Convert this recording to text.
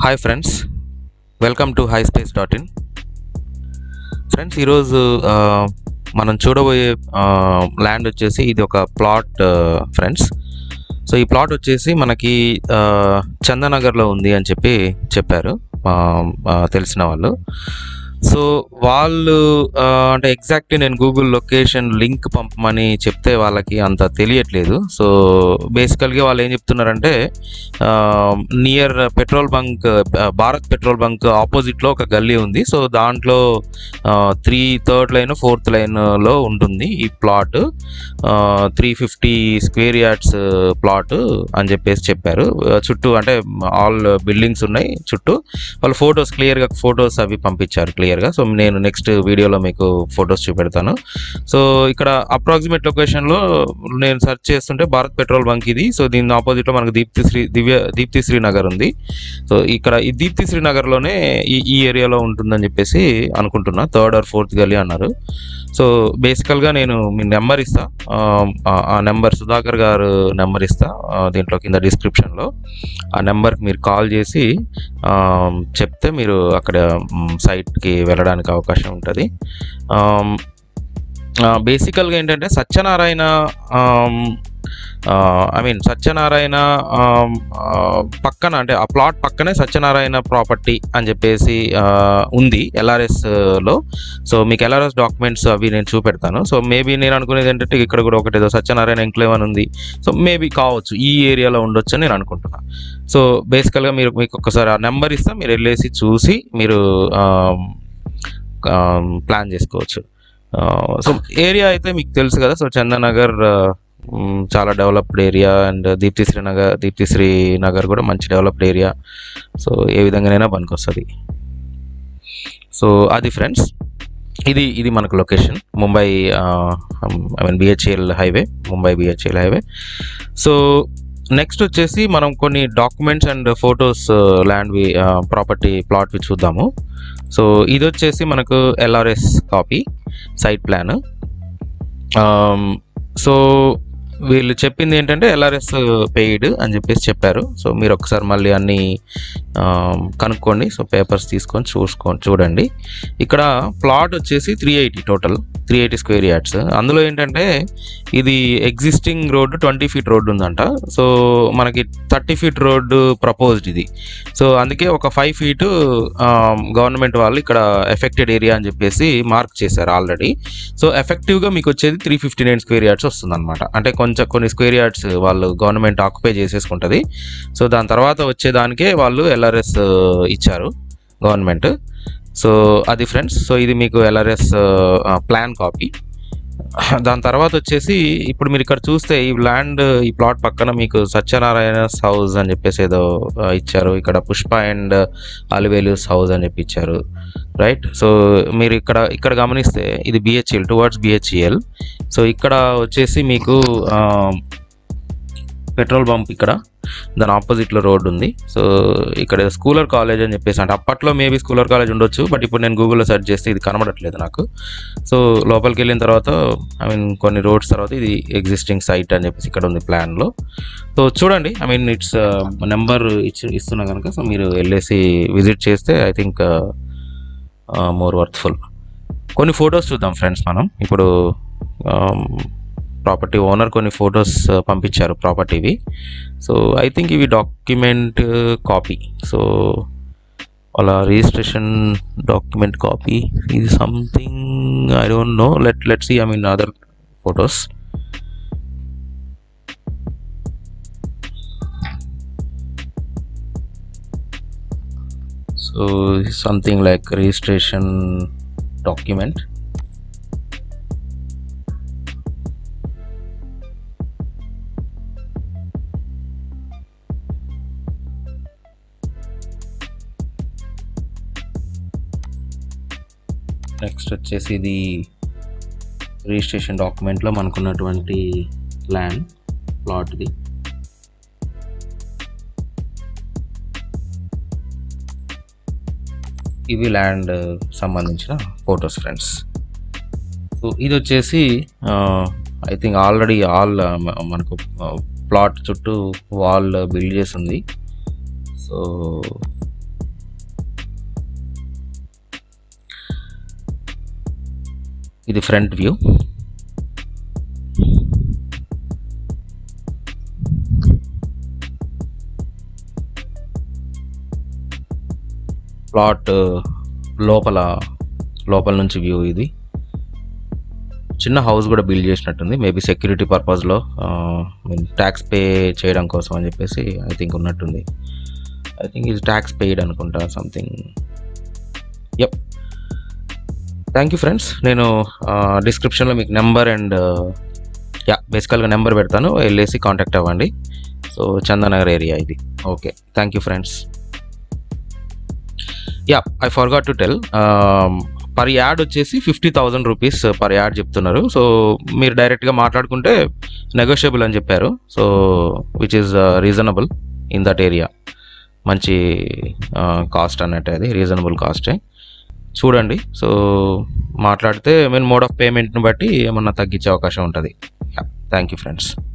hi friends welcome to hi space dot in friends ఈరోజు ఆ, మనం చూడబోయే ల్యాండ్ వచ్చేసి ఇది ఒక ప్లాట్ ఫ్రెండ్స్ సో ఈ ప్లాట్ వచ్చేసి మనకి ఆ, చందనగర్లో ఉంది అని చెప్పి చెప్పారు ఆ, ఆ, తెలిసిన వాళ్ళు సో వాళ్ళు ఆ, అంటే ఎగ్జాక్ట్లీ నేను గూగుల్ లొకేషన్ లింక్ పంపమని చెప్తే వాళ్ళకి అంత తెలియట్లేదు సో బేసికల్గా వాళ్ళు ఏం చెప్తున్నారంటే near petrol bunk Bharat petrol bunk ఆపోజిట్లో ఒక గల్లీ ఉంది సో దాంట్లో త్రీ థర్డ్ లైన్ ఫోర్త్ లైన్లో ఉంటుంది ఈ plot three fifty square yards plot అని చెప్పేసి చెప్పారు ఆ, చుట్టూ అంటే ఆల్ బిల్డింగ్స్ ఉన్నాయి చుట్టూ వాళ్ళు ఫొటోస్ క్లియర్గా ఫొటోస్ అవి పంపించారు క్లియర్గా సో నేను నెక్స్ట్ వీడియోలో మీకు ఫొటోస్ చూపెడతాను సో ఇక్కడ అప్రాక్సిమేట్ లొకేషన్లో నేను సెర్చ్ చేస్తుంటే భారత్ పెట్రోల్ బంక్ ఇది సో దీని ఆపోజిట్లో మనకు దీప్తి శ్రీ దివ్య దీప్తి శ్రీ నగర్ ఉంది సో ఇక్కడ ఈ దీప్తి శ్రీ నగర్లోనే ఈ ఈ ఏరియాలో ఉంటుందని చెప్పేసి అనుకుంటున్నా థర్డ్ ఆర్ ఫోర్త్ గల్లీ అన్నారు సో బేసికల్గా నేను మీ నెంబర్ ఇస్తా ఆ, ఆ- ఆ నెంబర్ సుధాకర్ గారు నెంబర్ ఇస్తా ఆ, దీంట్లో కింద డిస్క్రిప్షన్లో ఆ నెంబర్కి మీరు కాల్ చేసి ఆ, చెప్తే మీరు అక్కడ మ్, సైట్కి వెళ్ళడానికి అవకాశం ఉంటుంది బేసికల్గా ఏంటంటే Satyanarayana I mean Satyanarayana um, ఆ, పక్కన అంటే ఆ ప్లాట్ పక్కనే సత్యనారాయణ ప్రాపర్టీ అని చెప్పేసి ఆ, ఉంది ఎల్ఆర్ఎస్ లో సో మీకు ఎల్ఆర్ఎస్ డాక్యుమెంట్స్ అవి నేను చూపెడతాను సో మేబీ నేను అనుకునేది ఏంటంటే ఇక్కడ కూడా ఒకటి ఏదో సత్యనారాయణ ఎంక్లేవ్ అని ఉంది సో మేబీ కావచ్చు ఈ ఏరియాలో ఉండొచ్చు అని నేను అనుకుంటున్నా సో బేసికల్గా మీరు మీకు ఒకసారి ఆ నెంబర్ ఇస్తే మీరు వెళ్ళేసి చూసి మీరు ప్లాన్ చేసుకోవచ్చు సో ఏరియా అయితే మీకు తెలుసు కదా సో చందనగర్ మ్, చాలా developed area and Deeptisri Nagar Deeptisri Nagar కూడా మంచి డెవలప్డ్ ఏరియా సో ఏ విధంగానైనా పనికొస్తుంది సో అది ఫ్రెండ్స్ ఇది ఇది మనకు location Mumbai I mean BHEL highway Mumbai BHEL highway so next వచ్చేసి మనం కొన్ని డాక్యుమెంట్స్ అండ్ ఫొటోస్ ల్యాండ్వి ప్రాపర్టీ ప్లాట్వి చూద్దాము సో ఇది వచ్చేసి మనకు LRS copy site plan so వీళ్ళు చెప్పింది ఏంటంటే ఎల్ఆర్ఎస్ పెయిడ్ అని చెప్పేసి చెప్పారు సో మీరు ఒకసారి మళ్ళీ అన్ని ఆమ్, కనుక్కోండి సో పేపర్స్ తీసుకొని చూసుకోండి చూడండి ఇక్కడ ప్లాట్ వచ్చేసి three eighty total three eighty square yards అందులో ఏంటంటే ఇది existing road twenty feet road ఉందంట సో మనకి థర్టీ ఫీట్ రోడ్డు ప్రపోజ్డ్ ఇది సో అందుకే ఒక ఫైవ్ ఫీట్ గవర్నమెంట్ వాళ్ళు ఇక్కడ ఎఫెక్టెడ్ ఏరియా అని చెప్పేసి మార్క్ చేశారు ఆల్రెడీ సో ఎఫెక్టివ్గా మీకు వచ్చేది three fifty nine square yards వస్తుంది అనమాట అంటే కొంచెం కొన్ని స్క్వేర్ యార్డ్స్ వాళ్ళు గవర్నమెంట్ ఆక్యుపై చేసేసుకుంటుంది సో దాని తర్వాత వచ్చేదానికే వాళ్ళు ఎల్ఆర్ఎస్ ఇచ్చారు గవర్నమెంట్ సో అది ఫ్రెండ్స్ సో ఇది మీకు ఎల్ఆర్ఎస్ ప్లాన్ కాపీ దాని తర్వాత వచ్చేసి ఇప్పుడు మీరు ఇక్కడ చూస్తే ఈ ల్యాండ్ ఈ ప్లాట్ పక్కన మీకు సత్యనారాయణ హౌస్ అని చెప్పేసి ఏదో ఆ, ఇచ్చారు ఇక్కడ పుష్ప అండ్ అలివేలుస్ హౌస్ అని చెప్పి ఇచ్చారు రైట్ సో మీరు ఇక్కడ ఇక్కడ గమనిస్తే ఇది బిహెచ్ఎల్ టువర్డ్స్ బిహెచ్ఎల్ సో ఇక్కడ వచ్చేసి మీకు ఆ, పెట్రోల్ బంప్ ఇక్కడ దాని ఆపోజిట్లో రోడ్ ఉంది సో ఇక్కడ స్కూలర్ కాలేజ్ అని చెప్పేసి అంటే అప్పట్లో మేబీ స్కూలర్ కాలేజ్ ఉండొచ్చు బట్ ఇప్పుడు నేను గూగుల్లో సెర్చ్ చేస్తే ఇది కనబడట్లేదు నాకు సో లోపలికి వెళ్ళిన తర్వాత ఐ మీన్ కొన్ని రోడ్స్ తర్వాత ఇది ఎగ్జిస్టింగ్ సైట్ అని చెప్పేసి ఇక్కడ ఉంది ప్లాన్లో సో చూడండి ఐ మీన్ ఇట్స్ నెంబర్ ఇచ్చి ఇస్తున్నా కనుక సో మీరు వెళ్ళేసి విజిట్ చేస్తే ఐ థింక్ మోర్ వర్త్ఫుల్ కొన్ని ఫొటోస్ చూద్దాం ఫ్రెండ్స్ మనం ఇప్పుడు ప్రాపర్టీ ఓనర్ కొన్ని ఫొటోస్ పంపించారు ప్రాపర్టీవి సో ఐ థింక్ ఇవి డాక్యుమెంట్ కాపీ సో అలా రిజిస్ట్రేషన్ డాక్యుమెంట్ కాపీ ఇది something I don't know let let see I mean other photos so something like registration document next వచ్చేసి ఇది రిజిస్ట్రేషన్ డాక్యుమెంట్లో మనకున్నటువంటి ల్యాండ్ ప్లాట్ది ఇవి ల్యాండ్ సంబంధించిన ఫొటోస్ ఫ్రెండ్స్ సో ఇది వచ్చేసి ఐ థింక్ ఆల్రెడీ ఆల్ మనకు ప్లాట్ చుట్టూ వాల్ బిల్డ్ చేసి ఉంది సో ఇది ఫ్రంట్ వ్యూ ప్లాట్ లోపల లోపల నుంచి వ్యూ ఇది చిన్న హౌస్ కూడా బిల్డ్ చేసినట్టుంది మేబీ సెక్యూరిటీ పర్పస్లో ట్యాక్స్ పే చేయడం కోసం అని చెప్పేసి ఐ థింక్ ఉన్నట్టుంది ఐ థింక్ ఇది ట్యాక్స్ పెయిడ్ అనుకుంటా something yup thank you friends నేను డిస్క్రిప్షన్లో మీకు నెంబర్ అండ్ యా బేసికల్గా నెంబర్ పెడతాను వెళ్ళేసి కాంటాక్ట్ అవ్వండి సో చందనగర్ ఏరియా ఇది okay thank you friends yeah I forgot to tell per yard వచ్చేసి fifty thousand rupees per yard చెప్తున్నారు సో మీరు డైరెక్ట్గా మాట్లాడుకుంటే నెగోషియబుల్ అని చెప్పారు so which is reasonable in that area మంచి కాస్ట్ అన్నట్టు అది రీజనబుల్ కాస్టే చూడండి సో మాట్లాడితే మీన్ మోడ్ ఆఫ్ పేమెంట్ని బట్టి ఏమన్నా తగ్గించే అవకాశం ఉంటుంది థ్యాంక్ యూ ఫ్రెండ్స్